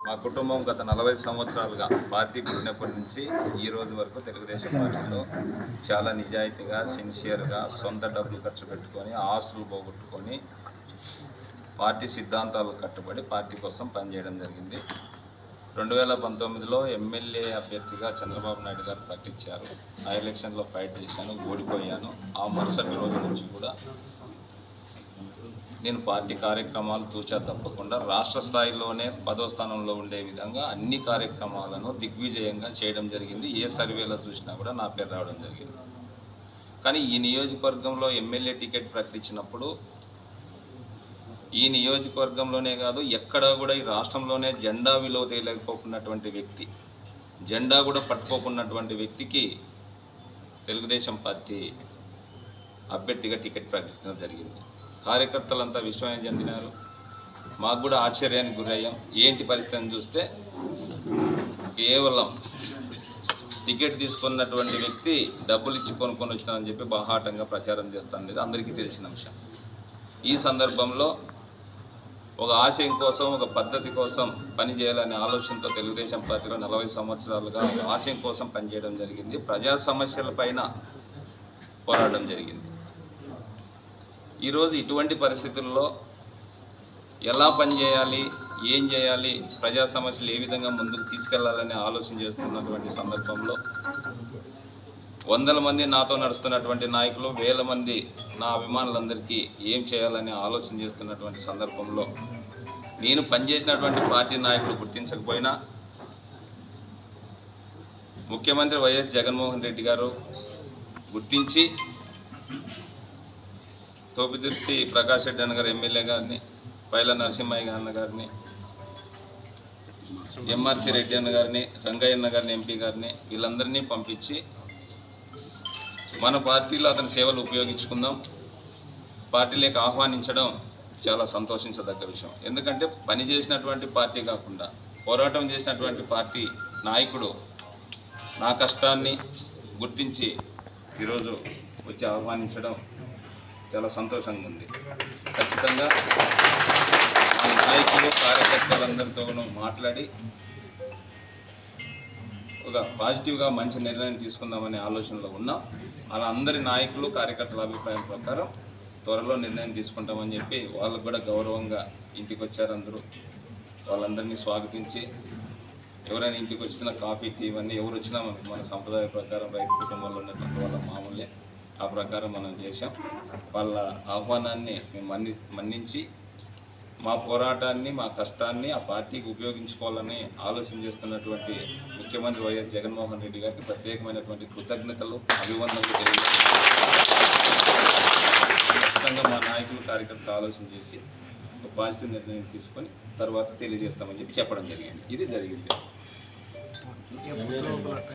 మా కుటుంబం గత నలభై సంవత్సరాలుగా పార్టీ పుట్టినప్పటి నుంచి ఈ రోజు వరకు తెలుగుదేశం పార్టీలో చాలా నిజాయితీగా సిన్సియర్గా సొంత డబ్బులు ఖర్చు పెట్టుకొని ఆస్తులు పోగొట్టుకొని పార్టీ సిద్ధాంతాలకు కట్టుబడి పార్టీ కోసం పనిచేయడం జరిగింది రెండు వేల పంతొమ్మిదిలో ఎమ్మెల్యే అభ్యర్థిగా చంద్రబాబు నాయుడు గారు ప్రకటించారు ఆ ఎలక్షన్లో ఫైట్ చేశాను ఓడిపోయాను ఆ మరుసటి రోజు నుంచి కూడా నేను పార్టీ కార్యక్రమాలు తూచా తప్పకుండా రాష్ట్ర స్థాయిలోనే పదో స్థానంలో ఉండే విధంగా అన్ని కార్యక్రమాలను దిగ్విజయంగా చేయడం జరిగింది ఏ సర్వేలో చూసినా కూడా నా పేరు రావడం జరిగింది కానీ ఈ నియోజకవర్గంలో ఎమ్మెల్యే టికెట్ ప్రకటించినప్పుడు ఈ నియోజకవర్గంలోనే కాదు ఎక్కడ కూడా ఈ రాష్ట్రంలోనే జెండా విలువ తెలియకపోకున్నటువంటి వ్యక్తి జెండా కూడా పట్టుకోకున్నటువంటి వ్యక్తికి తెలుగుదేశం పార్టీ అభ్యర్థిగా టికెట్ ప్రకటించడం జరిగింది కార్యకర్తలంతా విశ్వాసం చెందినారు మాకు కూడా ఆశ్చర్యానికి గురయ్యాం ఏంటి పరిస్థితిని చూస్తే కేవలం టికెట్ తీసుకున్నటువంటి వ్యక్తి డబ్బులు ఇచ్చి కొనుక్కొని వచ్చినారని చెప్పి బాహాటంగా ప్రచారం చేస్తాను అందరికీ తెలిసిన అంశం ఈ సందర్భంలో ఒక ఆశయం కోసం ఒక పద్ధతి కోసం పనిచేయాలనే ఆలోచనతో తెలుగుదేశం పార్టీలో నలభై సంవత్సరాలుగా ఒక ఆశయం కోసం పనిచేయడం జరిగింది ప్రజా సమస్యలపైన పోరాటం జరిగింది ఈరోజు ఇటువంటి పరిస్థితుల్లో ఎలా పనిచేయాలి ఏం చేయాలి ప్రజా సమస్యలు ఏ విధంగా ముందుకు తీసుకెళ్లాలని ఆలోచన చేస్తున్నటువంటి సందర్భంలో వందల మంది నాతో నడుస్తున్నటువంటి నాయకులు వేల మంది నా అభిమానులందరికీ ఏం చేయాలని ఆలోచన చేస్తున్నటువంటి సందర్భంలో నేను పనిచేసినటువంటి పార్టీ నాయకులు గుర్తించకపోయినా ముఖ్యమంత్రి వైఎస్ జగన్మోహన్ రెడ్డి గారు గుర్తించి తోపిదుర్తి ప్రకాష్ రెడ్డి అన్న గారు ఎమ్మెల్యే గారిని పైల నరసింహయ్య అన్న గారిని ఎంఆర్సి రెడ్డి అన్న గారిని రంగయ్య అన్న గారిని ఎంపీ గారిని వీళ్ళందరినీ పంపించి మన పార్టీలో అతని సేవలు ఉపయోగించుకుందాం పార్టీలోకి ఆహ్వానించడం చాలా సంతోషించదగ్గ విషయం ఎందుకంటే పని చేసినటువంటి పార్టీ కాకుండా పోరాటం చేసినటువంటి పార్టీ నాయకుడు నా కష్టాన్ని గుర్తించి ఈరోజు వచ్చి ఆహ్వానించడం చాలా సంతోషంగా ఉంది ఖచ్చితంగా మా నాయకులు కార్యకర్తలందరితో కూడా మాట్లాడి ఒక పాజిటివ్గా మంచి నిర్ణయం తీసుకుందామనే ఆలోచనలో ఉన్నాం అలా అందరి నాయకులు కార్యకర్తల అభిప్రాయం ప్రకారం త్వరలో నిర్ణయం తీసుకుంటామని చెప్పి వాళ్ళకు కూడా గౌరవంగా ఇంటికి వచ్చారు అందరూ వాళ్ళందరినీ స్వాగతించి ఎవరైనా ఇంటికి వచ్చిన కాఫీ టీ ఇవన్నీ ఎవరు వచ్చినా మనకు మన సంప్రదాయ ప్రకారం రైతు కుటుంబంలో ఉన్నటువంటి వాళ్ళ మామూలే ఆ ప్రకారం మనం చేశాం వాళ్ళ ఆహ్వానాన్ని మేము మన్ని మన్నించి మా పోరాటాన్ని మా కష్టాన్ని ఆ పార్టీకి ఉపయోగించుకోవాలని ఆలోచన చేస్తున్నటువంటి ముఖ్యమంత్రి వైఎస్ జగన్మోహన్ రెడ్డి గారికి ప్రత్యేకమైనటువంటి కృతజ్ఞతలు అభివందనలు తెలియజేస్తున్నాను ఖచ్చితంగా మా నాయకులు కార్యకర్తలు ఆలోచన చేసి ఒక పాజిటివ్ నిర్ణయం తీసుకొని తర్వాత తెలియజేస్తామని చెప్పి చెప్పడం జరిగింది ఇది జరిగింది